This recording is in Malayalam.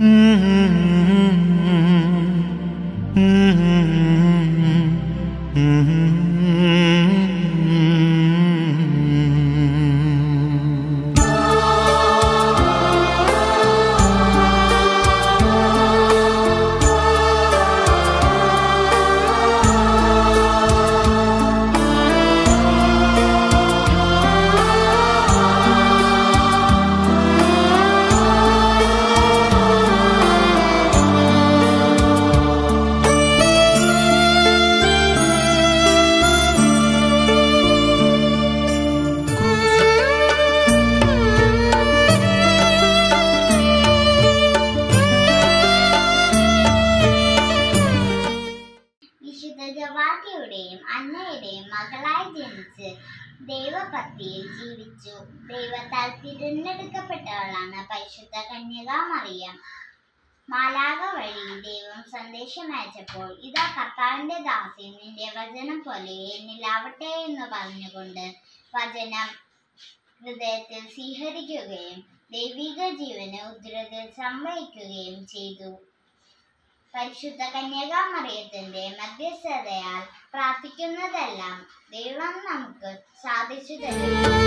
വിശുദ്ധ ജവാദിയുടെയും അന്നയുടെയും മകളായി ജനിച്ച് ദൈവപത്തിയിൽ ജീവിച്ചു ദൈവത്താൽ തിരഞ്ഞെടുക്കപ്പെട്ടവളാണ് പരിശുദ്ധ കന്യകാ മറിയം മാലാക വഴി ദൈവം സന്ദേശം അയച്ചപ്പോൾ ഇതാ കർത്താവിന്റെ ദാസി നിന്റെ വചനം പോലെ എന്നിലാവട്ടെ എന്ന് പറഞ്ഞുകൊണ്ട് വചനം ഹൃദയത്തിൽ സ്വീകരിക്കുകയും ദൈവിക ജീവന് ഉദ്രതയിൽ സംവഹിക്കുകയും ചെയ്തു പരിശുദ്ധ കന്യകാമറിയത്തിന്റെ മധ്യസ്ഥതയാൽ പ്രാർത്ഥിക്കുന്നതെല്ലാം ദൈവം നമുക്ക് സാധിച്ചു തരും